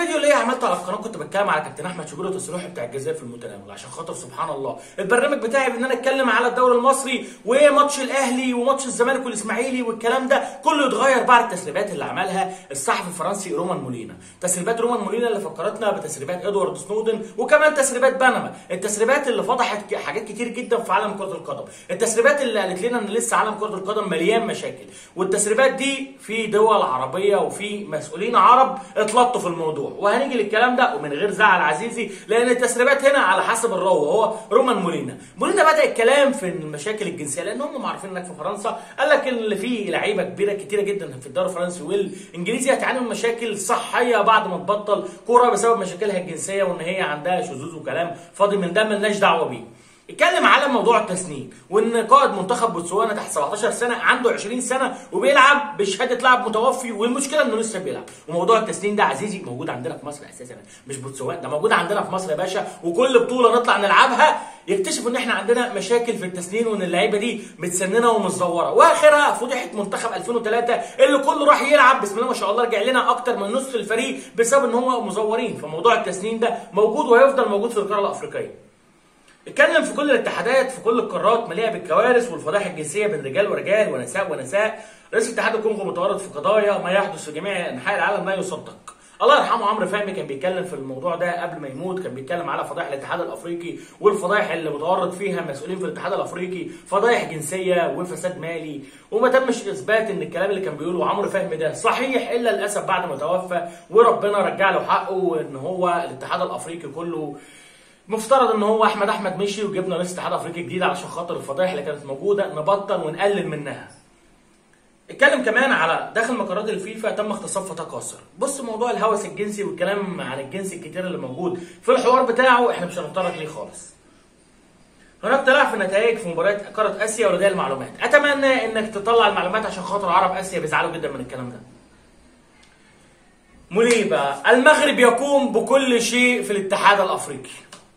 فيديو اللي عملته على القناه كنت بتكلم على كابتن احمد شوبير وتصريحه بتاع الجزائر في المتناول عشان خاطر سبحان الله البرنامج بتاعي بان انا اتكلم على الدوري المصري وماتش الاهلي وماتش الزمالك والاسماعيلي والكلام ده كله يتغير بعد التسريبات اللي عملها الصحفي الفرنسي رومان مولينا تسريبات رومان مولينا اللي فكرتنا بتسريبات ادوارد سنودن وكمان تسريبات بنما التسريبات اللي فضحت ك- حاجات كتير جدا في عالم كره القدم التسريبات اللي قالت لنا ان لسه عالم كره القدم مليان مشاكل والتسريبات دي في دول عربيه وفي مسؤولين عرب اتلطوا في الموضوع وهنيجي للكلام ده ومن غير زعل عزيزي لان التسريبات هنا على حسب الراوي هو رومان مولينا مولينا بدا الكلام في المشاكل الجنسيه لان هم عارفين انك في فرنسا قال لك ان في لعيبه كبيره كتيره جدا في الدوري الفرنسي والانجليزي هتعاني من مشاكل صحيه بعد ما تبطل كوره بسبب مشاكلها الجنسيه وان هي عندها شذوذ وكلام فاضي من ده ملناش دعوه بيه اتكلم على موضوع التسنين وان قائد منتخب بوتسوانا تحت 17 سنه عنده 20 سنه وبيلعب بشهاده لاعب متوفي والمشكله انه لسه بيلعب وموضوع التسنين ده عزيزي موجود عندنا في مصر اساسا مش بوتسوانا ده موجود عندنا في مصر يا باشا وكل بطوله نطلع نلعبها يكتشفوا ان احنا عندنا مشاكل في التسنين وان اللعيبه دي متسننه ومتزوره واخرها فضيحه منتخب 2003 اللي كله راح يلعب بسم الله ما شاء الله رجع لنا اكتر من نصف الفريق بسبب ان هم مزورين فموضوع التسنين ده موجود وهيفضل موجود في القاره الافريقيه اتكلم في كل الاتحادات في كل القارات مليئه بالكوارث والفضائح الجنسيه بين رجال ورجال ونساء ونساء رئيس اتحاد الكونغو متورط في قضايا ما يحدث في جميع انحاء العالم لا يصدق الله يرحمه عمرو فهمي كان بيتكلم في الموضوع ده قبل ما يموت كان بيتكلم على فضائح الاتحاد الافريقي والفضائح اللي متورط فيها مسؤولين في الاتحاد الافريقي فضائح جنسيه وفساد مالي وما تمش اثبات ان الكلام اللي كان بيقوله عمرو فهمي ده صحيح الا للاسف بعد ما توفى وربنا رجع له حقه وان هو الاتحاد الافريقي كله مفترض ان هو احمد احمد مشي وجبنا رئيس اتحاد افريقي جديد علشان خاطر الفضائح اللي كانت موجوده نبطل ونقلل منها. اتكلم كمان على داخل مقرات الفيفا تم اغتصاب فتاه قاصر. بص موضوع الهوس الجنسي والكلام عن الجنس الكتير اللي موجود في الحوار بتاعه احنا مش هنتطرق ليه خالص. هناك تلاعب في النتائج في مباريات قاره اسيا ولدي المعلومات. اتمنى انك تطلع المعلومات عشان خاطر عرب اسيا بيزعلوا جدا من الكلام ده. منيبة المغرب يقوم بكل شيء في الاتحاد الافريقي.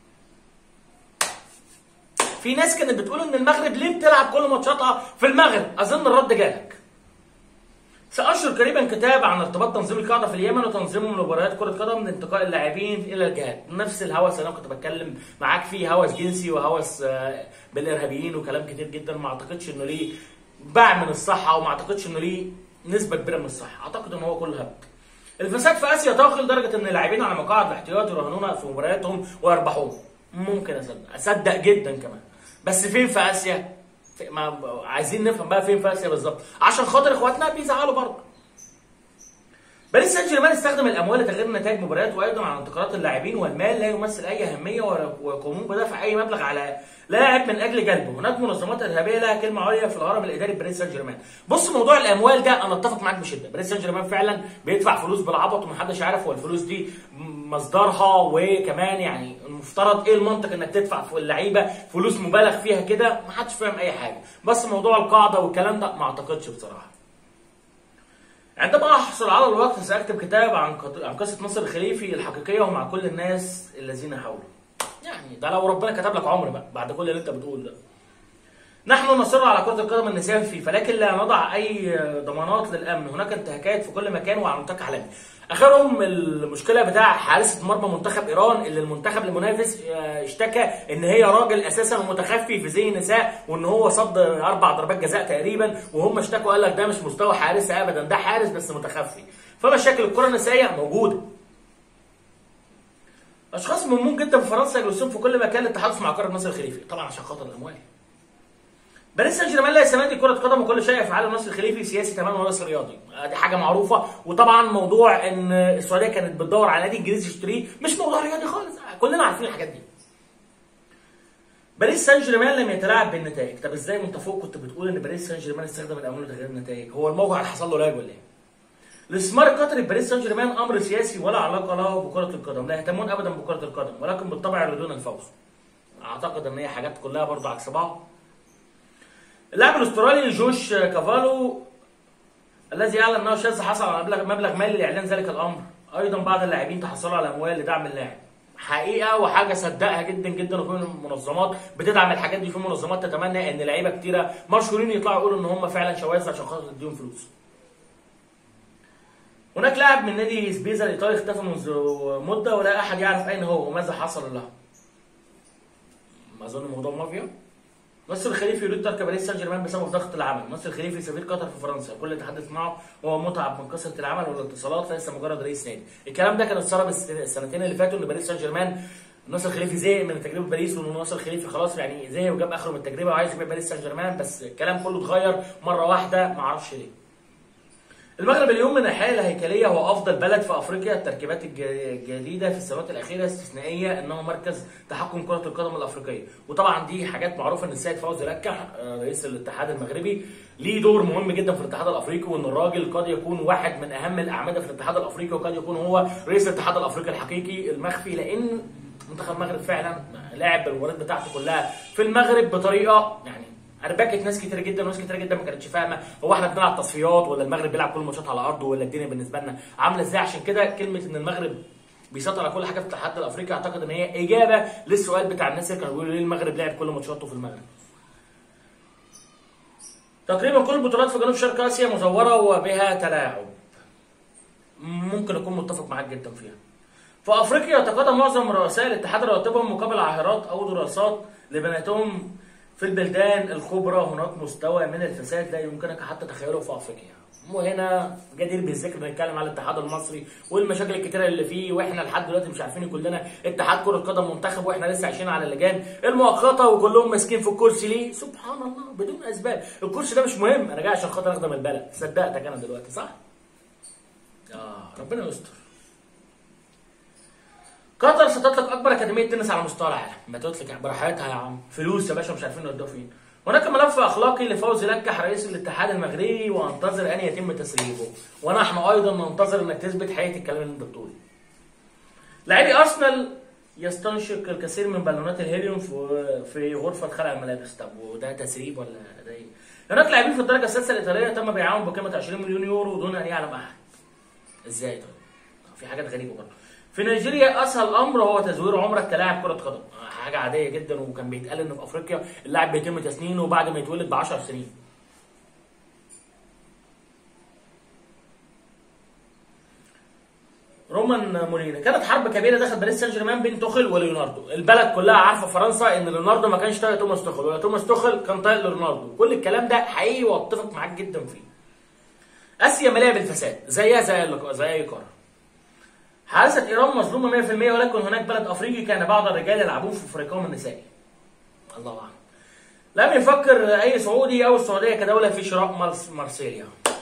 في ناس كانت بتقول ان المغرب ليه بتلعب كل ماتشاتها في المغرب اظن الرد جالك سأنشر قريبا كتاب عن ارتباط تنظيم القاعدة في اليمن وتنظيم مباريات كرة قدم لانتقال اللاعبين إلى الجهات، نفس الهوس اللي أنا كنت بتكلم معاك فيه هوس جنسي وهوس آه، بالإرهابيين وكلام كتير جدا ما أعتقدش إنه ليه باع من الصحة وما أعتقدش إنه ليه نسبة كبيرة من الصحة، أعتقد إن هو كله هبد. الفساد في اسيا طاغي لدرجه ان اللاعبين على مقاعد الاحتياط يراهنون في مبارياتهم ويربحون ممكن اصدق اصدق جدا كمان بس فين في اسيا في ما عايزين نفهم بقى فين في اسيا بالظبط عشان خاطر اخواتنا بيزعلوا برضه باريس سان جيرمان استخدم الاموال لتغيير نتائج مباريات وايضا على انتقالات اللاعبين والمال لا يمثل اي اهميه ولا- ويقومون بدفع اي مبلغ على لاعب من اجل جلبه، هناك منظمات ارهابيه لها كلمه عليا في الهرم الاداري باريس سان جيرمان. بص موضوع الاموال ده انا اتفق معاك بشده، باريس سان جيرمان فعلا بيدفع فلوس بالعبط ومحدش عارف هو الفلوس دي مصدرها وكمان يعني المفترض ايه المنطق انك تدفع في اللعيبه فلوس مبالغ فيها كده محدش فاهم اي حاجه، بس موضوع القاعده والكلام ده ما اعتقدش بصراحه. عندما احصل على الوقت ساكتب كتاب عن قط- عن قصه نصر الخليفي الحقيقيه ومع كل الناس الذين حوله. يعني ده لو ربنا كتب لك عمر بقى بعد كل اللي انت بتقوله ده. نحن نصر على كرة القدم النسائية في فيفا لكن لا نضع أي ضمانات للأمن، هناك انتهاكات في كل مكان وعلى نطاق عالمي. آخرهم المشكلة بتاع حارسة مرمى منتخب إيران اللي المنتخب المنافس آه، اشتكى إن هي راجل أساسا متخفي في زي النساء وإن هو صد أربع ضربات جزاء تقريبا وهم اشتكوا قال لك ده مش مستوى حارسة أبدا ده حارس بس متخفي. فمشاكل الكرة النسائية موجودة. اشخاص مهمون جدا في فرنسا يجلسون في كل مكان للتحدث مع قاره نصر الخليفي طبعا عشان خاطر الاموال باريس سان جيرمان لا يستمد كرة قدم وكل شيء في عالم نصر الخليفي سياسي تماما وليس رياضي دي حاجة معروفة وطبعا موضوع ان السعودية كانت بتدور على نادي انجليزي يشتريه مش موضوع رياضي خالص كلنا عارفين الحاجات دي باريس سان جيرمان لم يتلاعب بالنتائج طب ازاي وانت فوق كنت بتقول ان باريس سان جيرمان استخدم الاموال لتغيير النتائج هو الموقع اللي حصل له لاج ولا ايه الاستثمار القطري في باريس سان جيرمان امر سياسي ولا علاقه له بكره القدم لا يهتمون ابدا بكره القدم ولكن بالطبع يريدون الفوز اعتقد ان هي حاجات كلها برضه عكس بعض اللاعب الاسترالي جوش كافالو الذي يعلن انه شاذ حصل على مبلغ مبلغ مالي لاعلان ذلك الامر ايضا بعض اللاعبين تحصلوا على اموال لدعم اللاعب حقيقه وحاجه صدقها جدا جدا وفي منظمات بتدعم الحاجات دي في منظمات تتمنى ان لعيبه كتيره مشهورين يطلعوا يقولوا ان هم فعلا شواذ عشان خاطر تديهم فلوس هناك لاعب من نادي سبيزا الايطالي اختفى منذ مده ولا احد يعرف اين هو وماذا حصل له ما اظن موضوع مافيا نصر الخليفي يريد ترك باريس سان جيرمان بسبب ضغط العمل، نصر الخليفي سفير قطر في فرنسا، كل اللي تحدث معه هو متعب من كثره العمل والاتصالات ليس مجرد رئيس نادي، الكلام ده كان اتسرب السنتين اللي فاتوا ان باريس سان جيرمان ناصر الخليفي زهق من تجربه باريس وان ناصر الخليفي خلاص يعني زهق وجاب اخره من التجربه وعايز يبيع باريس سان جيرمان بس الكلام كله اتغير مره واحده ما اعرفش ليه. المغرب اليوم من الناحيه الهيكليه هو افضل بلد في افريقيا التركيبات الج- الجديده في السنوات الاخيره استثنائيه انه مركز تحكم كره القدم الافريقيه وطبعا دي حاجات معروفه ان السيد فوزي لكح آه، رئيس الاتحاد المغربي ليه دور مهم جدا في الاتحاد الافريقي وان الراجل قد يكون واحد من اهم الاعمده في الاتحاد الافريقي وقد يكون هو رئيس الاتحاد الافريقي الحقيقي المخفي لان منتخب المغرب فعلا لعب المباريات بتاعته كلها في المغرب بطريقه يعني اربكت ناس كتير جدا وناس كتير جدا ما كانتش فاهمه هو احنا بنلعب تصفيات ولا المغرب بيلعب كل الماتشات على ارضه ولا الدنيا بالنسبه لنا عامله ازاي عشان كده كلمه ان المغرب بيسيطر على كل حاجه في الاتحاد الافريقي اعتقد ان هي اجابه للسؤال بتاع الناس اللي كانوا بيقولوا ليه المغرب لعب كل ماتشاته في المغرب تقريبا كل البطولات في جنوب شرق اسيا مزوره وبها تلاعب ممكن اكون متفق معاك جدا فيها في افريقيا يتقاضى معظم رؤساء الاتحاد رواتبهم مقابل عاهرات او دراسات لبناتهم في البلدان الكبرى هناك مستوى من الفساد لا يمكنك حتى تخيله في افريقيا وهنا جدير بالذكر بنتكلم على الاتحاد المصري والمشاكل الكتيره اللي فيه واحنا لحد دلوقتي مش عارفين كلنا اتحاد كره قدم منتخب واحنا لسه عايشين على اللجان المؤقته وكلهم ماسكين في الكرسي ليه؟ سبحان الله بدون اسباب، الكرسي ده مش مهم انا جاي عشان خاطر اخدم البلد، صدقتك انا دلوقتي صح؟ اه ربنا يستر. قطر ستطلق اكبر اكاديميه تنس على مستوى العالم ما تطلق براحتها يا عم فلوس يا باشا مش عارفين نودوها فين هناك ملف اخلاقي لفوزي لكح رئيس الاتحاد المغربي وانتظر ان يتم تسريبه ونحن ايضا ننتظر انك تثبت حقيقه الكلام اللي انت بتقوله لاعبي ارسنال يستنشق الكثير من بالونات الهيليوم في في غرفه خلع الملابس طب وده تسريب ولا ده ايه؟ هناك لاعبين في الدرجه السادسه الايطاليه تم بيعهم بقيمه 20 مليون يورو دون ان يعلم احد ازاي طيب؟ في حاجات غريبه برضه في نيجيريا اسهل امر هو تزوير عمرك كلاعب كره قدم حاجه عاديه جدا وكان بيتقال ان في افريقيا اللاعب بيتم تسنينه بعد ما يتولد ب 10 سنين رومان مورينا كانت حرب كبيره دخل باريس سان جيرمان بين توخيل وليوناردو البلد كلها عارفه فرنسا ان ليوناردو ما كانش طايق توماس توخيل ولا توماس توخيل كان طايق ليوناردو كل الكلام ده حقيقي واتفق معاك جدا فيه اسيا مليئه بالفساد زيها زي اللق- زي اي قاره حادثة إيران مظلومة 100% ولكن هناك بلد أفريقي كان بعض الرجال يلعبون في فريقهم النسائي. الله أعلم. لم يفكر أي سعودي أو السعودية كدولة في شراء مرس- مارسيليا.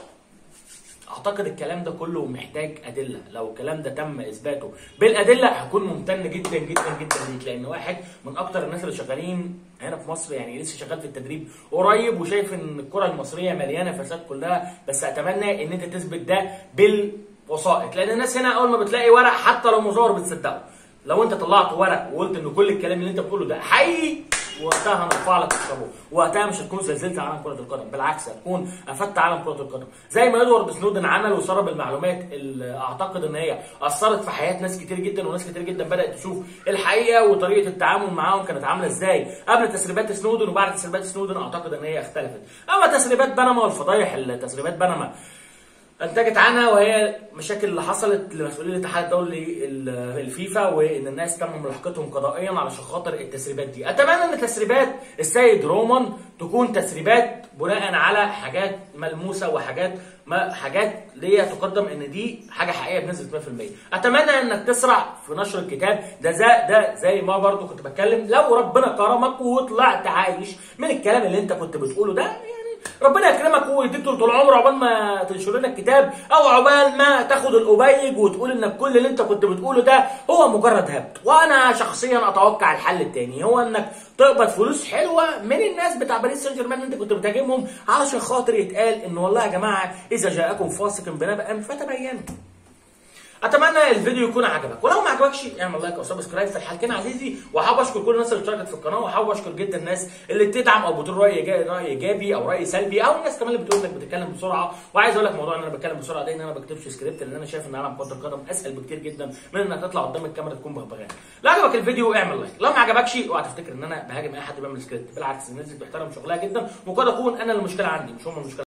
أعتقد الكلام ده كله محتاج أدلة، لو الكلام ده تم إثباته بالأدلة هكون ممتن جدا جدا جدا ليك لأن واحد من أكتر الناس اللي شغالين هنا في مصر يعني لسه شغال في التدريب قريب وشايف إن الكرة المصرية مليانة فساد كلها بس أتمنى إن أنت تثبت ده بال وثائق لان الناس هنا اول ما بتلاقي ورق حتى لو مزور بتصدقه لو انت طلعت ورق وقلت ان كل الكلام اللي انت بتقوله ده حقيقي وقتها هنرفع لك الشابو وقتها مش هتكون زلزلت عالم كره القدم بالعكس هتكون افدت عالم كره القدم زي ما ادوارد سنودن عمل وسرب المعلومات اللي اعتقد ان هي اثرت في حياه ناس كتير جدا وناس كتير جدا بدات تشوف الحقيقه وطريقه التعامل معاهم كانت عامله ازاي قبل تسريبات سنودن وبعد تسريبات سنودن اعتقد ان هي اختلفت اما تسريبات بنما والفضايح اللي تسريبات بنما انتجت عنها وهي مشاكل اللي حصلت لمسؤولين الاتحاد الدولي ال- الفيفا وان الناس تم ملاحقتهم قضائيا علشان خاطر التسريبات دي اتمنى ان تسريبات السيد رومان تكون تسريبات بناء على حاجات ملموسه وحاجات ما حاجات ليا تقدم ان دي حاجه حقيقيه بنسبه 100% اتمنى انك تسرع في نشر الكتاب ده زي ده زي ما برضو كنت بتكلم لو ربنا كرمك وطلعت عايش من الكلام اللي انت كنت بتقوله ده يعني ربنا يكرمك ويديك طول العمر عقبال ما تنشر لنا الكتاب او عقبال ما تاخد القبيج وتقول انك كل اللي انت كنت بتقوله ده هو مجرد هبد وانا شخصيا اتوقع الحل التاني هو انك تقبض فلوس حلوه من الناس بتاع باريس سان جيرمان اللي انت كنت بتهاجمهم علشان خاطر يتقال ان والله يا جماعه اذا جاءكم فاسق بنبأ فتبينوا اتمنى الفيديو يكون عجبك ولو ما عجبكش اعمل لايك او سبسكرايب في الحالتين عزيزي وحابب اشكر كل الناس اللي اشتركت في القناه وحابب اشكر جدا الناس اللي بتدعم او بتقول راي إيجا- راي ايجابي او راي سلبي او الناس كمان اللي بتقول انك بتتكلم بسرعه وعايز اقول لك موضوع ان انا بتكلم بسرعه ده ان انا ما بكتبش سكريبت لان انا شايف ان عالم كره القدم اسهل بكتير جدا من انك تطلع قدام الكاميرا تكون بغبغان لو عجبك الفيديو اعمل لايك لو ما عجبكش اوعى تفتكر ان انا بهاجم اي حد بيعمل سكريبت بالعكس الناس دي بتحترم شغلها جدا وقد اكون انا المشكله عندي مش هم المشكله